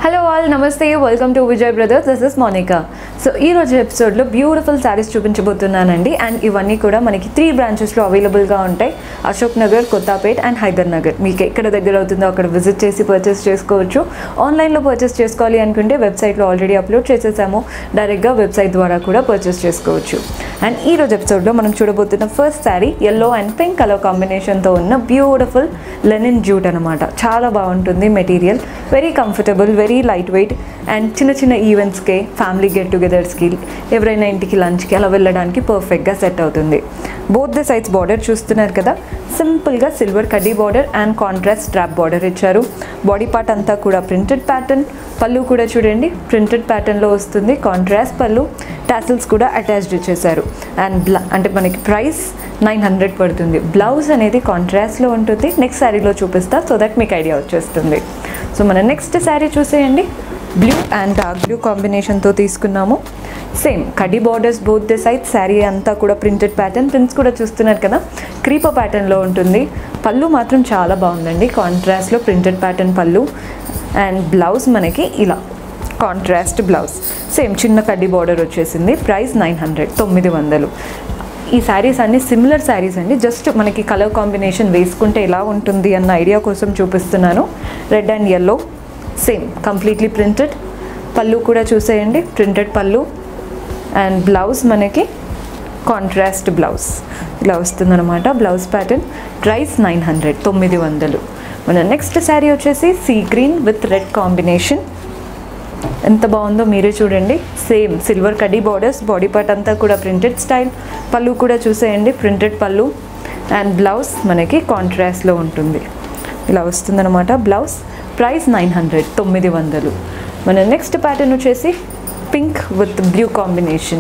hello all నమస్తే welcome to Vijay brothers this is Monika so ఈ రోజు ఎపిసోడ్లో బ్యూటిఫుల్ శారీస్ చూపించబోతున్నానండి అండ్ ఇవన్నీ కూడా మనకి త్రీ బ్రాంచెస్లో అవైలబుల్గా ఉంటాయి అశోక్ నగర్ కొత్తపేట్ అండ్ హైదర్ నగర్ మీకు ఎక్కడ దగ్గర అవుతుందో అక్కడ విజిట్ చేసి పర్చేస్ చేసుకోవచ్చు ఆన్లైన్లో పర్చేస్ చేసుకోవాలి అనుకుంటే వెబ్సైట్లో ఆల్రెడీ అప్లోడ్ చేసేసాము డైరెక్ట్గా వెబ్సైట్ ద్వారా కూడా పర్చేస్ చేసుకోవచ్చు అండ్ ఈ రోజు ఎపిసోడ్లో మనం చూడబోతున్న first sari yellow and pink colour కాంబినేషన్తో ఉన్న బ్యూటిఫుల్ లెనిన్ జూట్ అనమాట చాలా బాగుంటుంది material very comfortable very light weight and చిన్న చిన్న ఈవెంట్స్కి ఫ్యామిలీ గెట్ టుగెదర్స్కి ఎవరైనా ఇంటికి లంచ్కి అలా వెళ్ళడానికి పర్ఫెక్ట్గా సెట్ అవుతుంది బోత్ ద సైడ్స్ బార్డర్ చూస్తున్నారు కదా సింపుల్గా సిల్వర్ కడ్డీ border and contrast strap border ఇచ్చారు బాడీ పార్ట్ అంతా కూడా ప్రింటెడ్ ప్యాటర్న్ పళ్ళు కూడా చూడండి ప్రింటెడ్ ప్యాటర్న్లో వస్తుంది కాంట్రాస్ట్ పళ్ళు టాసిల్స్ కూడా అటాచ్డ్ ఇచ్చేసారు అండ్ బ్లా అంటే మనకి ప్రైస్ నైన్ హండ్రెడ్ పడుతుంది బ్లౌజ్ అనేది కాంట్రాస్ట్లో ఉంటుంది నెక్స్ట్ శారీలో చూపిస్తా సో దట్ మీకు ఐడియా వచ్చేస్తుంది సో మన నెక్స్ట్ శారీ చూసేయండి బ్లూ అండ్ డార్క్ బ్లూ కాంబినేషన్తో తీసుకున్నాము సేమ్ కడి borders both the side sari అంతా కూడా ప్రింటెడ్ ప్యాటర్న్ ప్రింట్స్ కూడా చూస్తున్నారు కదా క్రీపర్ ప్యాటర్న్లో ఉంటుంది పళ్ళు మాత్రం చాలా బాగుందండి కాంట్రాస్ట్లో ప్రింటెడ్ ప్యాటర్న్ పళ్ళు అండ్ బ్లౌజ్ మనకి ఇలా కాంట్రాస్ట్ బ్లౌజ్ సేమ్ చిన్న కడ్డీ బార్డర్ వచ్చేసింది ప్రైస్ నైన్ హండ్రెడ్ తొమ్మిది వందలు ఈ శారీస్ అన్ని సిమిలర్ శారీస్ అండి జస్ట్ మనకి కలర్ కాంబినేషన్ వేసుకుంటే ఎలా ఉంటుంది అన్న ఐడియా కోసం చూపిస్తున్నాను red and yellow same completely printed పళ్ళు కూడా చూసేయండి ప్రింటెడ్ పళ్ళు అండ్ బ్లౌజ్ మనకి కాంట్రాస్ట్ బ్లౌజ్ ఇలా వస్తుందన్నమాట blouse pattern price nine hundred తొమ్మిది వందలు మన నెక్స్ట్ శారీ వచ్చేసి sea green with red combination ఎంత బాగుందో మీరే చూడండి సేమ్ సిల్వర్ కడీ బార్డర్స్ బాడీ పార్ట్ అంతా కూడా ప్రింటెడ్ స్టైల్ పళ్ళు కూడా చూసేయండి ప్రింటెడ్ పళ్ళు అండ్ బ్లౌజ్ మనకి కాంట్రాస్ట్లో ఉంటుంది ఇలా వస్తుందన్నమాట బ్లౌజ్ ప్రైస్ నైన్ హండ్రెడ్ తొమ్మిది వందలు మన నెక్స్ట్ ప్యాటర్న్ వచ్చేసి pink with blue combination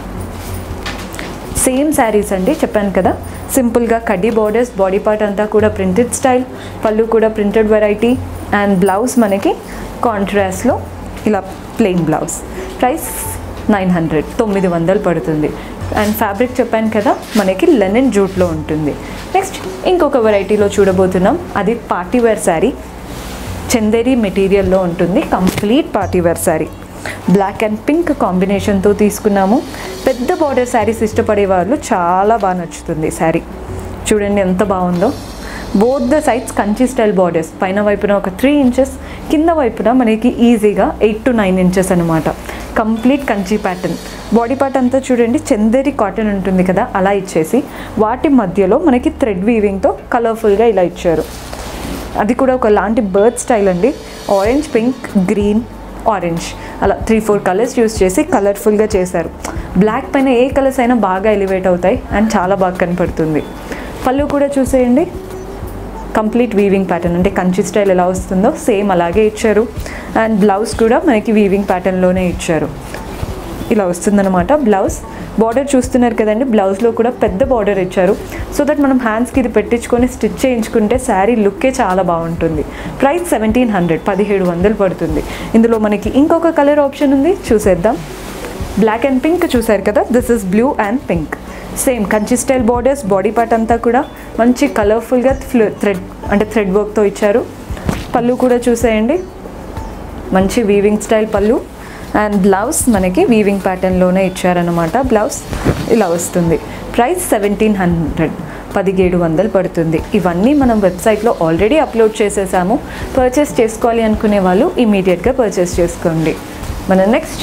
same saris అండి చెప్పాను కదా సింపుల్గా కడ్డీ బార్డర్స్ బాడీ పార్ట్ అంతా కూడా ప్రింటెడ్ స్టైల్ పళ్ళు కూడా ప్రింటెడ్ వెరైటీ అండ్ బ్లౌజ్ మనకి కాంట్రాస్ట్లో ఇలా plain blouse price nine hundred తొమ్మిది వందలు పడుతుంది అండ్ ఫ్యాబ్రిక్ చెప్పాను కదా మనకి లెనిన్ జూట్లో ఉంటుంది నెక్స్ట్ ఇంకొక వెరైటీలో చూడబోతున్నాం అది పార్టీ వేర్ శారీ చందేరి మెటీరియల్లో ఉంటుంది complete party wear sari black and pink కాంబినేషన్తో తీసుకున్నాము పెద్ద బార్డర్ శారీస్ ఇష్టపడే వాళ్ళు చాలా బాగా నచ్చుతుంది శారీ చూడండి ఎంత బాగుందో both the sides Kanchi style borders పైన వైపున ఒక త్రీ ఇంచెస్ కింద వైపున మనకి ఈజీగా ఎయిట్ టు నైన్ ఇంచెస్ అనమాట complete Kanchi pattern body part అంతా చూడండి చందేరి కాటన్ ఉంటుంది కదా అలా ఇచ్చేసి వాటి మధ్యలో మనకి థ్రెడ్ వీవింగ్తో కలర్ఫుల్గా ఇలా ఇచ్చారు అది కూడా ఒక లాంటి బర్డ్ స్టైల్ అండి ఆరెంజ్ పింక్ గ్రీన్ ఆరెంజ్ అలా త్రీ ఫోర్ కలర్స్ యూస్ చేసి కలర్ఫుల్గా చేశారు బ్లాక్ పైన ఏ కలర్స్ అయినా బాగా ఎలివేట్ అవుతాయి అండ్ చాలా బాగా కనపడుతుంది పళ్ళు కూడా చూసేయండి కంప్లీట్ వీవింగ్ ప్యాటర్న్ అంటే కంచి స్టైల్ ఎలా వస్తుందో సేమ్ అలాగే ఇచ్చారు అండ్ బ్లౌజ్ కూడా మనకి వీవింగ్ ప్యాటర్న్లోనే ఇచ్చారు ఇలా వస్తుందన్నమాట బ్లౌజ్ బార్డర్ చూస్తున్నారు కదండి బ్లౌజ్లో కూడా పెద్ద బార్డర్ ఇచ్చారు సో దట్ మనం హ్యాండ్స్కి ఇది పెట్టించుకొని స్టిచ్ చేయించుకుంటే శారీ లుక్కే చాలా బాగుంటుంది ప్రైస్ సెవెంటీన్ హండ్రెడ్ పదిహేడు వందలు పడుతుంది ఇందులో మనకి ఇంకొక కలర్ ఆప్షన్ ఉంది చూసేద్దాం బ్లాక్ అండ్ పింక్ చూసారు కదా this is blue and pink same Kanchi style borders body part అంతా కూడా మంచి కలర్ఫుల్గా థ్రెడ్ అంటే థ్రెడ్ వర్క్తో ఇచ్చారు పళ్ళు కూడా చూసేయండి మంచి వీవింగ్ స్టైల్ పళ్ళు అండ్ బ్లౌజ్ మనకి వీవింగ్ ప్యాటర్న్లోనే ఇచ్చారనమాట బ్లౌజ్ ఇలా వస్తుంది ప్రైస్ సెవెంటీన్ హండ్రెడ్ పదిహేడు వందలు పడుతుంది ఇవన్నీ మనం వెబ్సైట్లో ఆల్రెడీ అప్లోడ్ చేసేసాము పర్చేస్ చేసుకోవాలి అనుకునే వాళ్ళు ఇమీడియట్గా పర్చేస్ చేసుకోండి మన నెక్స్ట్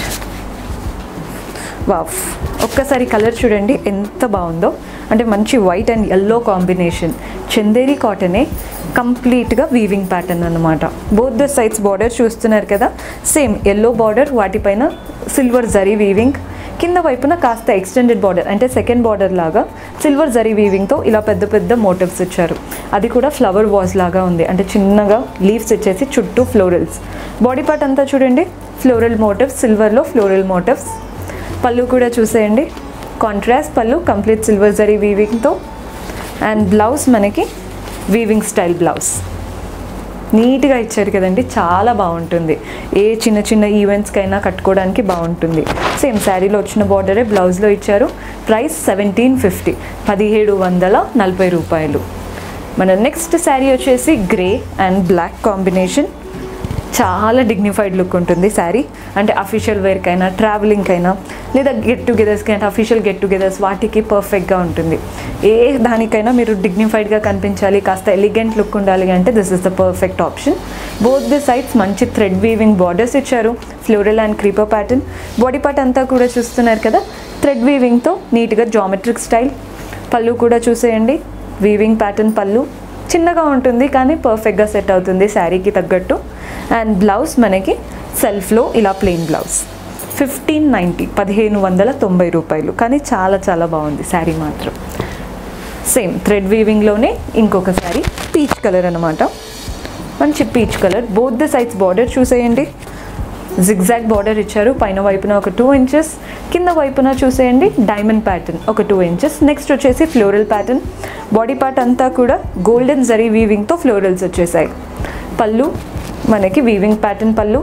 వాఫ్ ఒక్కసారి కలర్ చూడండి ఎంత బాగుందో అంటే మంచి white and yellow combination Chanderi కాటనే కంప్లీట్గా వీవింగ్ ప్యాటర్న్ అనమాట బోత్ ద సైడ్స్ బార్డర్ చూస్తున్నారు కదా సేమ్ ఎల్లో బార్డర్ వాటిపైన సిల్వర్ జరీ వీవింగ్ కింద వైపున కాస్త ఎక్స్టెండెడ్ బార్డర్ అంటే సెకండ్ బార్డర్ లాగా సిల్వర్ జరీ వీవింగ్తో ఇలా పెద్ద పెద్ద మోటివ్స్ ఇచ్చారు అది కూడా ఫ్లవర్ వాజ్ లాగా ఉంది అంటే చిన్నగా లీవ్స్ ఇచ్చేసి చుట్టూ ఫ్లోరల్స్ బాడీ పార్ట్ అంతా చూడండి ఫ్లోరల్ మోటివ్స్ సిల్వర్లో ఫ్లోరల్ మోటివ్స్ పళ్ళు కూడా చూసేయండి కాంట్రాస్ట్ పళ్ళు కంప్లీట్ సిల్వర్ జరీ వీవింగ్తో అండ్ బ్లౌజ్ మనకి వీవింగ్ స్టైల్ బ్లౌజ్ నీట్గా ఇచ్చారు కదండి చాలా బాగుంటుంది ఏ చిన్న చిన్న ఈవెంట్స్కైనా కట్టుకోవడానికి బాగుంటుంది సేమ్ శారీలో వచ్చిన బార్డరే బ్లౌజ్లో ఇచ్చారు ప్రైస్ సెవెంటీన్ ఫిఫ్టీ పదిహేడు వందల నలభై రూపాయలు మన నెక్స్ట్ శారీ వచ్చేసి గ్రే అండ్ బ్లాక్ కాంబినేషన్ చాలా డిగ్నిఫైడ్ లుక్ ఉంటుంది శారీ అంటే అఫీషియల్ వేర్కైనా ట్రావెలింగ్కైనా లేదా గెట్ టుగెదర్స్కి అంటే అఫీషియల్ గెట్ టుగెదర్స్ వాటికి పర్ఫెక్ట్గా ఉంటుంది ఏ దానికైనా మీరు డిగ్నిఫైడ్గా కనిపించాలి కాస్త ఎలిగెంట్ లుక్ ఉండాలి అంటే this is the perfect option both the sides మంచి థ్రెడ్ వీవింగ్ బార్డర్స్ ఇచ్చారు floral and creeper pattern body part అంతా కూడా చూస్తున్నారు కదా థ్రెడ్ వీవింగ్తో నీట్గా జామెట్రిక్ స్టైల్ పళ్ళు కూడా చూసేయండి వీవింగ్ ప్యాటర్న్ పళ్ళు చిన్నగా ఉంటుంది కానీ పర్ఫెక్ట్గా సెట్ అవుతుంది శారీకి తగ్గట్టు అండ్ బ్లౌజ్ మనకి సెల్ఫ్లో ఇలా ప్లెయిన్ బ్లౌజ్ ఫిఫ్టీన్ నైంటీ పదిహేను వందల తొంభై రూపాయలు కానీ చాలా చాలా బాగుంది శారీ మాత్రం సేమ్ థ్రెడ్ వీవింగ్లోనే ఇంకొక శారీ పీచ్ కలర్ అనమాట మంచి peach colour both the sides border చూసేయండి జిగ్జాగ్ బార్డర్ ఇచ్చారు పైన వైపున ఒక టూ ఇంచెస్ కింద వైపున చూసేయండి డైమండ్ ప్యాటర్న్ ఒక టూ ఇంచెస్ నెక్స్ట్ వచ్చేసి ఫ్లోరల్ ప్యాటర్న్ బాడీ పార్ట్ అంతా కూడా గోల్డెన్ జరీ వీవింగ్తో ఫ్లోరల్స్ వచ్చేసాయి పళ్ళు మనకి వీవింగ్ ప్యాటర్న్ పళ్ళు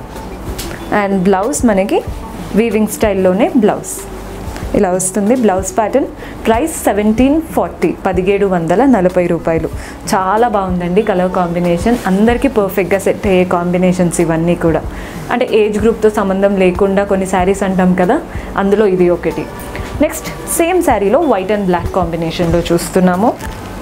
అండ్ బ్లౌజ్ మనకి వీవింగ్ స్టైల్లోనే బ్లౌజ్ ఇలా వస్తుంది blouse pattern price seventeen forty పదిహేడు వందల నలభై రూపాయలు చాలా బాగుందండి కలర్ కాంబినేషన్ అందరికీ పర్ఫెక్ట్గా సెట్ అయ్యే కాంబినేషన్స్ ఇవన్నీ కూడా అంటే ఏజ్ గ్రూప్తో సంబంధం లేకుండా కొన్ని శారీస్ అంటాం కదా అందులో ఇది ఒకటి నెక్స్ట్ సేమ్ శారీలో వైట్ అండ్ బ్లాక్ కాంబినేషన్లో చూస్తున్నాము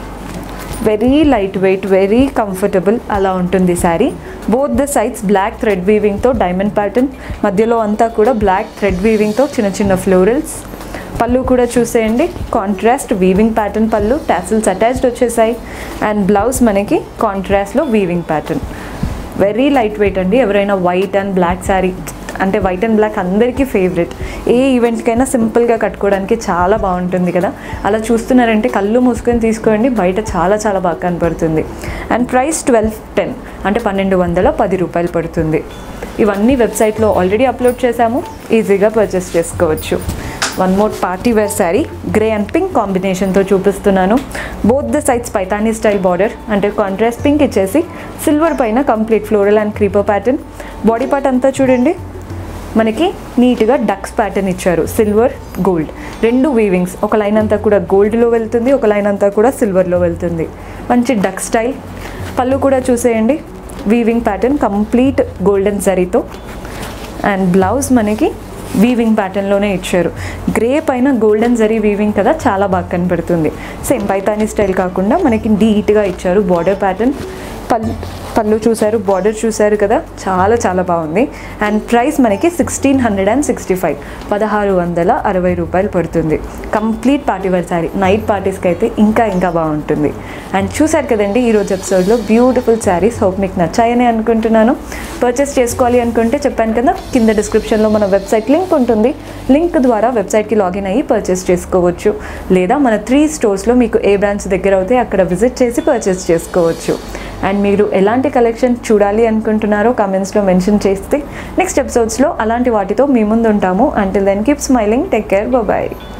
very light weight very comfortable అలా ఉంటుంది sari both the sides black thread వీవింగ్తో డైమండ్ ప్యాటర్న్ మధ్యలో అంతా కూడా బ్లాక్ థ్రెడ్ వీవింగ్తో చిన్న చిన్న ఫ్లోరల్స్ పళ్ళు కూడా చూసేయండి కాంట్రాస్ట్ వీవింగ్ ప్యాటర్న్ పళ్ళు టాసిల్స్ అటాచ్డ్ వచ్చేసాయి అండ్ బ్లౌజ్ మనకి కాంట్రాస్ట్లో weaving pattern very light weight అండి ఎవరైనా వైట్ అండ్ బ్లాక్ శారీ అంటే వైట్ అండ్ బ్లాక్ అందరికీ ఫేవరెట్ ఏ ఈవెంట్కైనా సింపుల్గా కట్టుకోవడానికి చాలా బాగుంటుంది కదా అలా చూస్తున్నారంటే కళ్ళు మూసుకొని తీసుకోండి బయట చాలా చాలా బాగా కనపడుతుంది అండ్ ప్రైస్ ట్వెల్వ్ టెన్ అంటే పన్నెండు వందల పది రూపాయలు పడుతుంది ఇవన్నీ వెబ్సైట్లో ఆల్రెడీ అప్లోడ్ చేశాము ఈజీగా పర్చేస్ చేసుకోవచ్చు one more party wear sari grey and pink కాంబినేషన్తో చూపిస్తున్నాను both the sides Paithani style border అంటే కాంట్రాస్ట్ పింక్ ఇచ్చేసి సిల్వర్ పైన complete floral and creeper pattern body part అంతా చూడండి మనకి నీట్గా డక్స్ ప్యాటర్న్ ఇచ్చారు సిల్వర్ గోల్డ్ రెండు వీవింగ్స్ ఒక లైన్ అంతా కూడా గోల్డ్లో వెళ్తుంది ఒక లైన్ అంతా కూడా సిల్వర్లో వెళ్తుంది మంచి డక్ స్టైల్ పళ్ళు కూడా చూసేయండి వీవింగ్ ప్యాటర్న్ కంప్లీట్ గోల్డెన్ జరీతో అండ్ బ్లౌజ్ మనకి వీవింగ్ ప్యాటర్న్లోనే ఇచ్చారు గ్రే పైన గోల్డెన్ జరీ వీవింగ్ కదా చాలా బాగా కనపడుతుంది సేమ్ పైతానీ స్టైల్ కాకుండా మనకి నీట్గా ఇచ్చారు బార్డర్ ప్యాటర్న్ పల్ పళ్ళు చూసారు బార్డర్ చూసారు కదా చాలా చాలా బాగుంది అండ్ ప్రైస్ మనకి sixteen hundred and sixty five పదహారు వందల అరవై రూపాయలు పడుతుంది complete party wear sari night పార్టీస్కి అయితే ఇంకా ఇంకా బాగుంటుంది అండ్ చూసారు కదండి ఈరోజు ఎపిసోడ్లో బ్యూటిఫుల్ శారీస్ హోప్ మీకు నచ్చాయని అనుకుంటున్నాను పర్చేస్ చేసుకోవాలి అనుకుంటే చెప్పాను కదా కింద డిస్క్రిప్షన్లో మన వెబ్సైట్ లింక్ ఉంటుంది లింక్ ద్వారా వెబ్సైట్కి లాగిన్ అయ్యి పర్చేస్ చేసుకోవచ్చు లేదా మన త్రీ స్టోర్స్లో మీకు ఏ బ్రాంచ్ దగ్గర అవుతే అక్కడ విజిట్ చేసి పర్చేస్ చేసుకోవచ్చు అండ్ మీరు ఎలాంటి కలెక్షన్ చూడాలి అనుకుంటున్నారో కామెంట్స్లో మెన్షన్ చేస్తే నెక్స్ట్ ఎపిసోడ్స్లో అలాంటి వాటితో మీ ముందు ఉంటాము until then keep smiling take care bye